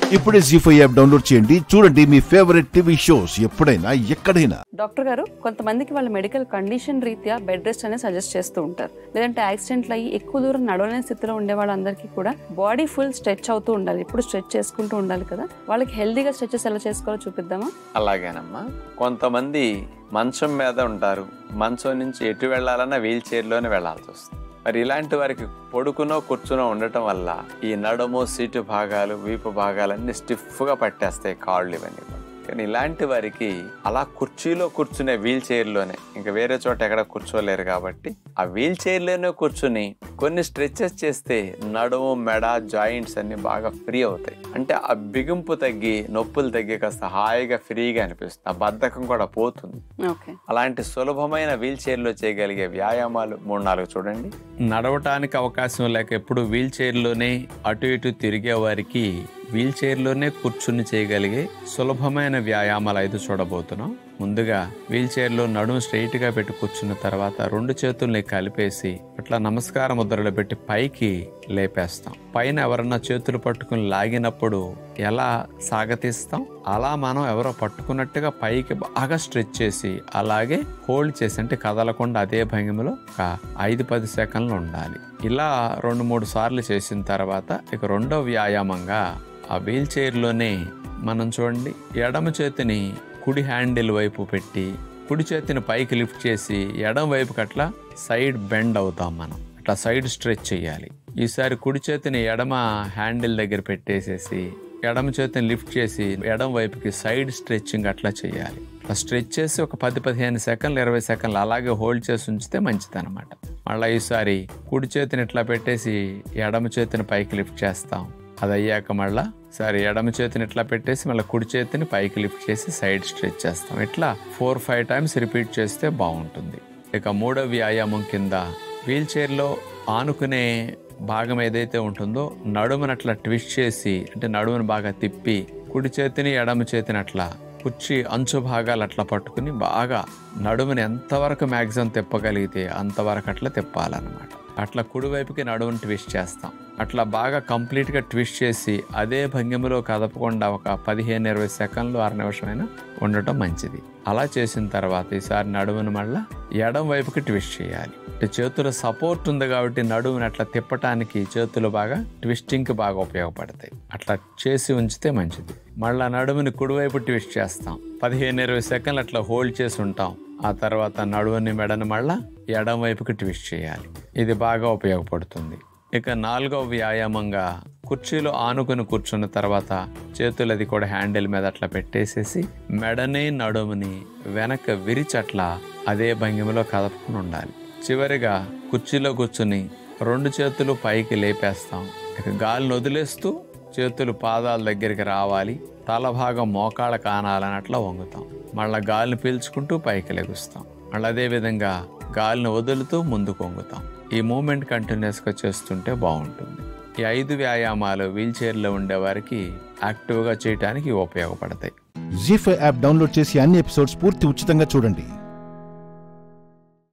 ఇప్పుడే G five app download చేయండి చూడండి మీ ఫేవరెట్ టీవీ షోస్ ఎప్పుడైనా ఎక్కడైనా డాక్టర్ గారు కొంతమందికి వాళ్ళ మెడికల్ కండిషన్ రీత్యా బెడ్ రెస్ట్ అనేది సజెస్ట్ చేస్తూ ఉంటారు లేదంటే యాక్సిడెంట్లు అయ్యి ఎక్కువ దూరం నడవలేని స్థితిలో ఉండే వాళ్ళందరికీ కూడా బాడీ ఫుల్ స్ట్రెచ్ అవుతూ ఉండాలి ఎప్పుడు స్ట్రెచ్ చేసుకుంటూ ఉండాలి కదా వాళ్ళకి హెల్దీగా స్ట్రెచెస్ ఎలా చేసుకోవాలో చూపిద్దామా అలాగేనమ్మా కొంతమంది మంచం మీద ఉంటారు మంచం నుంచి ఎటు వెళ్ళాలన్నా వీల్ చైర్లోనే వెళ్ళాల్సి వస్తుంది మరి ఇలాంటి వారికి పొడుకునో కూర్చునో ఉండటం వల్ల ఈ నడుము సీటు భాగాలు వీపు భాగాలన్నీ స్టిఫ్గా పట్టేస్తాయి కాళ్ళు ఇవన్నీ కూడా. కానీ ఇలాంటి వారికి అలా కుర్చీలో కూర్చునే వీల్ చైర్లోనే ఇంకా వేరే చోట ఎక్కడ కూర్చోలేరు కాబట్టి ఆ వీల్ చైర్లోనే కూర్చుని కొన్ని స్ట్రెచెస్ చేస్తే నడుము మెడ జాయింట్స్ అన్ని బాగా ఫ్రీ అవుతాయి అంటే ఆ బిగింపు తగ్గి నొప్పులు తగ్గి కాస్త హాయిగా ఫ్రీగా అనిపిస్తుంది ఆ బద్ధకం కూడా పోతుంది ఓకే అలాంటి సులభమైన వీల్ చైర్లో చేయగలిగే వ్యాయామాలు మూడు నాలుగు చూడండి నడవటానికి అవకాశం లేక ఎప్పుడు వీల్ చైర్లోనే అటు ఇటు తిరిగే వారికి వీల్ చైర్లోనే కూర్చుని చేయగలిగే సులభమైన వ్యాయామాలు ఐదు చూడబోతున్నాం ముందుగా వీల్ చైర్లో నడుము స్ట్రైట్ గా పెట్టి కూర్చున్న తర్వాత రెండు చేతుల్ని కలిపేసి అట్లా నమస్కార ముద్రలో పెట్టి పైకి లేపేస్తాం పైన ఎవరన్నా చేతులు పట్టుకుని లాగినప్పుడు ఎలా సాగతీస్తాం అలా మనం ఎవరో పట్టుకున్నట్టుగా పైకి బాగా స్ట్రెచ్ చేసి అలాగే హోల్డ్ చేసి అంటే కదలకుండా అదే భంగిమలో ఒక ఐదు పది సెకండ్లు ఉండాలి ఇలా రెండు మూడు సార్లు చేసిన తర్వాత ఇక రెండో వ్యాయామంగా ఆ వీల్ చైర్లోనే మనం చూడండి ఎడమ చేతిని కుడి హ్యాండిల్ వైపు పెట్టి కుడి చేతిని పైకి లిఫ్ట్ చేసి ఎడమ వైపుకి అట్లా సైడ్ బెండ్ అవుతాం మనం అట్లా సైడ్ స్ట్రెచ్ చేయాలి ఈసారి కుడి చేతిని ఎడమ హ్యాండిల్ దగ్గర పెట్టేసేసి ఎడమ చేతిని లిఫ్ట్ చేసి ఎడమ వైపుకి సైడ్ స్ట్రెచ్చింగ్ అట్లా చేయాలి అట్లా స్ట్రెచ్ చేసి ఒక పది పదిహేను సెకండ్లు ఇరవై సెకండ్లు అలాగే హోల్డ్ చేసి ఉంచితే మంచిదన్నమాట మళ్ళీ ఈసారి కుడి చేతిని ఇట్లా పెట్టేసి ఎడమ చేతిని పైకి లిఫ్ట్ చేస్తాం అది అయ్యాక మళ్ళా సరే ఎడమ చేతిని ఇట్లా పెట్టేసి మళ్ళీ కుడి చేతిని పైకి లిఫ్ట్ చేసి సైడ్ స్ట్రెచ్ చేస్తాం ఇట్లా ఫోర్ ఫైవ్ టైమ్స్ రిపీట్ చేస్తే బాగుంటుంది ఇక మూడో వ్యాయామం కింద వీల్ చైర్లో ఆనుకునే భాగం ఏదైతే ఉంటుందో నడుమును అట్లా ట్విస్ట్ చేసి అంటే నడుమును బాగా తిప్పి కుడి చేతిని ఎడమ చేతిని అట్లా కుర్చీ అంచు భాగాలు అట్లా పట్టుకుని బాగా నడుముని ఎంతవరకు మ్యాక్సిమం తిప్పగలిగితే అంతవరకు అట్లా తిప్పాలన్నమాట అట్లా కుడివైపుకి నడుముని ట్విస్ట్ చేస్తాం అట్లా బాగా కంప్లీట్గా ట్విస్ట్ చేసి అదే భంగిమలో కదపకుండా ఒక పదిహేను ఇరవై సెకండ్లు అర నిమిషమైనా ఉండటం మంచిది అలా చేసిన తర్వాత ఈసారి నడుమును మళ్ళా ఎడం వైపుకి ట్విస్ట్ చేయాలి అంటే చేతుల సపోర్ట్ ఉంది కాబట్టి నడుముని అట్లా తిప్పటానికి చేతులు బాగా ట్విస్టింగ్కి బాగా ఉపయోగపడతాయి అట్లా చేసి ఉంచితే మంచిది మళ్ళా నడుముని కుడివైపు ట్విస్ట్ చేస్తాం పదిహేను ఇరవై సెకండ్లు అట్లా హోల్డ్ చేసి ఉంటాం ఆ తర్వాత నడువుని మెడని మళ్ళా ఎడం వైపుకి ట్విస్ట్ చేయాలి ఇది బాగా ఉపయోగపడుతుంది ఇక నాలుగవ వ్యాయామంగా కుర్చీలో ఆనుకుని కూర్చున్న తర్వాత చేతులు అది కూడా హ్యాండిల్ మీద అట్లా పెట్టేసేసి మెడని నడుముని వెనక విరిచట్లా అదే భంగిమలో కదపుకుని ఉండాలి చివరిగా కుర్చీలో కూర్చుని రెండు చేతులు పైకి లేపేస్తాం ఇక గాలిని వదిలేస్తూ చేతులు పాదాల దగ్గరికి రావాలి తల భాగం మోకాళ్ళ కానాలని అట్లా వంగుతాం మళ్ళీ గాలిని పీల్చుకుంటూ పైకి లెగుస్తాం మళ్ళీ అదేవిధంగా గాలిని వదులుతూ ముందుకు వంగుతాం ఈ మూమెంట్ కంటిన్యూస్గా చేస్తుంటే బాగుంటుంది ఈ ఐదు వ్యాయామాలు వీల్ చైర్లో ఉండే వారికి యాక్టివ్గా చేయడానికి ఉపయోగపడతాయి జీ ఫైవ్ యాప్ డౌన్లోడ్ చేసి అన్ని ఎపిసోడ్స్ పూర్తి ఉచితంగా చూడండి